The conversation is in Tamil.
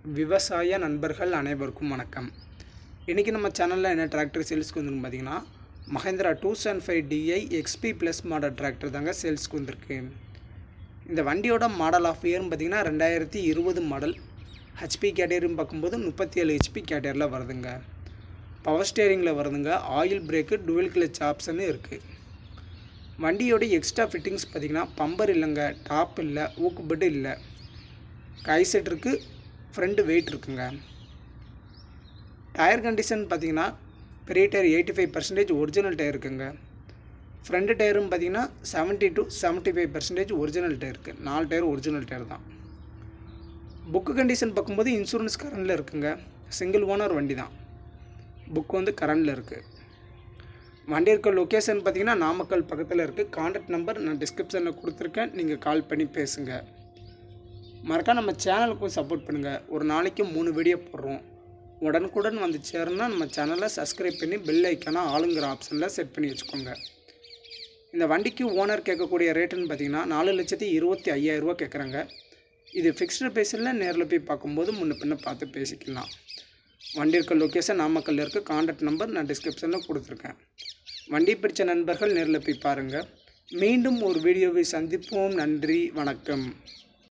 விவசாய நண்பர்கள் அனைவருக்கும் வணக்கம் இன்றைக்கி நம்ம சேனலில் என்ன டிராக்டர் சேல்ஸ்க்கு வந்துருக்கு பார்த்தீங்கன்னா Mahindra two seven five DI XP plus model tractor தாங்க சேல்ஸ்க்கு வந்திருக்கு இந்த வண்டியோட மாடல் ஆஃப் இயர்னு பார்த்தீங்கன்னா ரெண்டாயிரத்தி இருபது மாடல் ஹெச்பி கேட்டகரின்னு பார்க்கும்போது முப்பத்தி ஏழு ஹெச்பி கேட்டகரியில் வருதுங்க பவர் ஸ்டேரிங்கில் வருதுங்க oil brake dual clutch option இருக்குது வண்டியோட எக்ஸ்ட்ரா ஃபிட்டிங்ஸ் பார்த்திங்கன்னா பம்பர் இல்லைங்க டாப் இல்லை ஊக்கு பெட்டு இல்லை கை செட் இருக்குது ஃப்ரண்ட் வெயிட் இருக்குங்க டயர் கண்டிஷன் பார்த்தீங்கன்னா பெரிய tyre eighty five percentage original tyre இருக்குங்க ஃப்ரண்ட் டயரும் பார்த்தீங்கன்னா seventy two seventy five percentage original tyre இருக்குது நாலு டயர் ஒரிஜினல் டயர் தான் புக்கு கண்டிஷன் பார்க்கும்போது இன்சூரன்ஸ் கரண்டில் இருக்குங்க சிங்கிள் ஓனர் வண்டி தான் புக் வந்து கரண்டில் இருக்குது வண்டி இருக்க லொக்கேஷன் பார்த்தீங்கன்னா நாமக்கல் பக்கத்தில் இருக்குது காண்டாக்ட் நம்பர் நான் டிஸ்கிரிப்ஷனில் கொடுத்துருக்கேன் நீங்கள் கால் பண்ணி பேசுங்க மறக்காம நம்ம சேனலுக்கும் சப்போர்ட் பண்ணுங்கள் ஒரு நாளைக்கு மூணு வீடியோ போடுறோம் உடனுக்குடன் வந்து சேரணும்னா நம்ம சேனலை சப்ஸ்கிரைப் பண்ணி பெல் ஐக்கான ஆளுங்கிற ஆப்ஷனில் செட் பண்ணி வச்சுக்கோங்க இந்த வண்டிக்கு ஓனர் கேட்கக்கூடிய ரேட்டுன்னு பார்த்தீங்கன்னா நாலு லட்சத்தி இருபத்தி ஐயாயிரரூவா கேட்குறாங்க இது ஃபிக்ஸ்டு ப்ரைஸில் நேரில் போய் பார்க்கும்போது முன்ன பின்ன பார்த்து பேசிக்கலாம் வண்டி இருக்க லொக்கேஷன் நாமக்கல்ல இருக்குது காண்டாக்ட் நம்பர் நான் டிஸ்கிரிப்ஷனில் கொடுத்துருக்கேன் வண்டி பிடிச்ச நண்பர்கள் நேரில் போய் பாருங்கள் மீண்டும் ஒரு வீடியோவை சந்திப்போம் நன்றி வணக்கம்